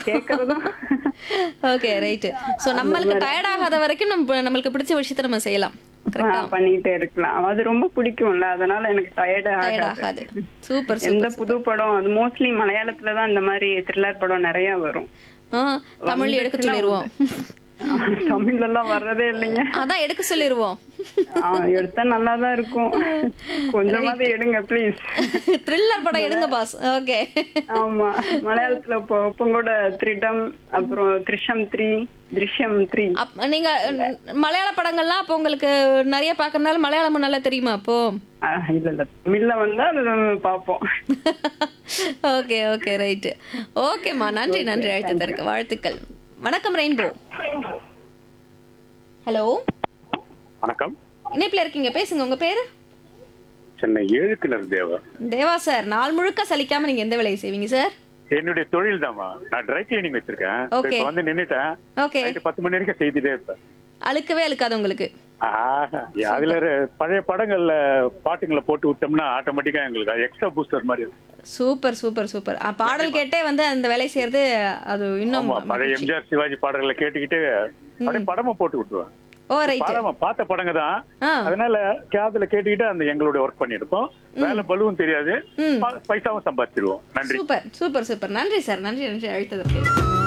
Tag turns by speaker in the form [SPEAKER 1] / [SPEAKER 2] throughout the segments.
[SPEAKER 1] கேக்குறதும்
[SPEAKER 2] okay right so நம்மளுக்கு tired ஆகாத வரைக்கும் நம்ம நம்மளுக்கு பிடிச்ச விஷயத்த நம்ம செய்யலாம் கரெக்டா
[SPEAKER 1] ஆ, பண்ணிட்டே இருக்கலாம் அது ரொம்ப பிடிக்கும்ல அதனால எனக்கு டயர்ட்
[SPEAKER 2] டயர்ட்
[SPEAKER 1] ஆகாது
[SPEAKER 2] ஆகாது சூப்பர்
[SPEAKER 1] எந்த
[SPEAKER 2] சூப்பர்
[SPEAKER 1] புது படம் அது மோஸ்ட்லி மலையாளத்துல தான் இந்த மாதிரி த்ரில்லர் படம் நிறைய வரும்
[SPEAKER 2] ஆ தமிழ் எடுக்க சொல்லிடுவோம்
[SPEAKER 1] தமிழ்ல எல்லாம் வர்றதே இல்லைங்க
[SPEAKER 2] அதான் எடுக்க சொல்லிடுவோம்
[SPEAKER 1] ஆ, எடுத்தா நல்லா தான் இருக்கும் கொஞ்சமாவது எடுங்க ப்ளீஸ்
[SPEAKER 2] த்ரில்லர் படம் எடுங்க பாஸ் ஓகே
[SPEAKER 1] ஆமா மலையாளத்துல இப்போ இப்போ கூட த்ரிடம் அப்புறம் த்ரிஷம் த்ரீ திருஷ்யம் த்ரீ
[SPEAKER 2] அப் நீங்க அஹ், மலையாள படங்கள்லாம் அப்போ உங்களுக்கு நிறைய பார்க்கறதுனால மலையாளமும் நல்லா தெரியுமா அப்போ
[SPEAKER 1] இல்ல இல்ல தமிழ்ல வந்தா அது பாப்போம்
[SPEAKER 2] ஓகே ஓகே ரைட் ஓகேம்மா நன்றி நன்றி அழைத்ததற்கு வாழ்த்துக்கள் வணக்கம் ரெயின்போ ஹலோ
[SPEAKER 3] வணக்கம்
[SPEAKER 2] இணைப்புல இருக்கீங்க பேசுங்க உங்க பேரு
[SPEAKER 3] சென்னை எழுக்கிணர் தேவா
[SPEAKER 2] தேவா சார் நாள் முழுக்க சலிக்காம நீங்க எந்த வேலையை செய்வீங்க சார்
[SPEAKER 3] என்னுடைய தொழில் தாமா நான் ட்ரை கிளீனிங் வச்சிருக்கேன்
[SPEAKER 2] Okay.
[SPEAKER 3] இப்ப வந்து நின்னுட்டேன்
[SPEAKER 2] ஓகே
[SPEAKER 3] நைட்டு பத்து மணி வரைக்கும் செய்துட்டே இருப்பேன்
[SPEAKER 2] அழுக்கவே அழுக்காது உங்களுக்கு
[SPEAKER 3] ஆஹா, அதுல ஒரு பழைய படங்கள்ல பாட்டுங்களை போட்டு விட்டோம்னா ஆட்டோமேட்டிக்கா எங்களுக்கு எக்ஸ்ட்ரா பூஸ்டர் மாதிரி இருக்கும்.
[SPEAKER 2] சூப்பர் சூப்பர் சூப்பர் ஆ, பாடல் கேட்டே வந்து அந்த வேலையை செய்யறது அது இன்னும்
[SPEAKER 3] ஆமா பழைய எம்ஜிஆர் சிவாஜி பாடல்களை கேட்டுக்கிட்டு அப்படியே படமா போட்டு விட்டுருவேன்
[SPEAKER 2] ஓ ரைட்
[SPEAKER 3] படமா பார்த்த படங்க தான்
[SPEAKER 2] ஆ
[SPEAKER 3] அதனால காதுல கேட்டுக்கிட்டு அந்த எங்களுடைய ஒர்க் பண்ணிருப்போம் வேலை பலுவும் தெரியாது ப- பைசாவும் சம்பாதிச்சிருவோம் நன்றி
[SPEAKER 2] சூப்பர் சூப்பர் சூப்பர் நன்றி சார் நன்றி நன்றி அழைத்ததற்கு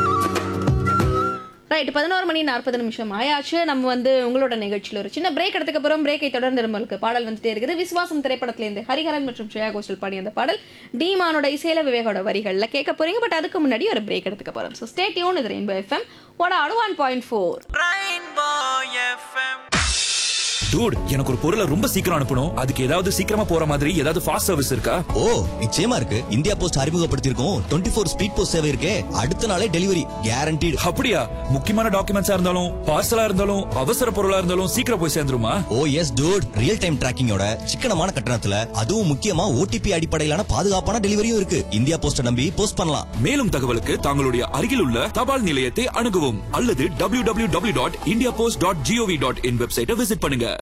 [SPEAKER 2] ரைட் பதினோரு மணி நாற்பது நிமிஷம் ஆயாச்சு நம்ம வந்து உங்களோட நிகழ்ச்சியில் ஒரு சின்ன பிரேக் எடுத்துக்க போறோம் பிரேக்கை தொடர்ந்து நம்மளுக்கு பாடல் வந்துட்டே இருக்குது விஸ்வாசம் திரைப்படத்துல இருந்து ஹரிஹரன் மற்றும் ஸ்ரேயா கோஷல் பாடிய அந்த பாடல் டீமானோட இசையில விவேகோட வரிகள்ல கேட்க போறீங்க பட் அதுக்கு முன்னாடி ஒரு பிரேக் எடுத்துக்க போறோம் ஸோ ஸ்டே டியூன் இது ரெயின்போ எஃப்எம் ஓட அடு one point four
[SPEAKER 4] Rainbow FM.
[SPEAKER 5] Dude எனக்கு ஒரு பொருளை ரொம்ப சீக்கிரம் அனுப்பணும் அதுக்கு ஏதாவது சீக்கிரமா போற மாதிரி ஏதாவது ஃபாஸ்ட் சர்வீஸ் இருக்கா
[SPEAKER 6] ஓ நிச்சயமா இருக்கு இந்தியா போஸ்ட் அறிமுகப்படுத்தியிருக்கோம் டுவெண்ட்டி ஃபோர் ஸ்பீட் போஸ்ட் சேவை இருக்கே அடுத்த நாளே டெலிவரி கேரண்டீடு
[SPEAKER 5] அப்படியா முக்கியமான டாக்குமெண்ட்ஸா இருந்தாலும் பார்சலா இருந்தாலும் அவசர பொருளா இருந்தாலும் சீக்கிரம் போய் சேர்ந்துருமா
[SPEAKER 6] oh yes dude real time டிராக்கிங்கோட சிக்கனமான கட்டணத்துல அதுவும் முக்கியமா ஓடிபி அடிப்படையிலான பாதுகாப்பான டெலிவரியும் இருக்கு இந்தியா போஸ்ட நம்பி போஸ்ட் பண்ணலாம்
[SPEAKER 5] மேலும் தகவலுக்கு தங்களுடைய அருகில் உள்ள தபால் நிலையத்தை அணுகவும் அல்லது www.indiapost.gov.in டாட் வெப்சைட்டை விசிட் பண்ணுங்க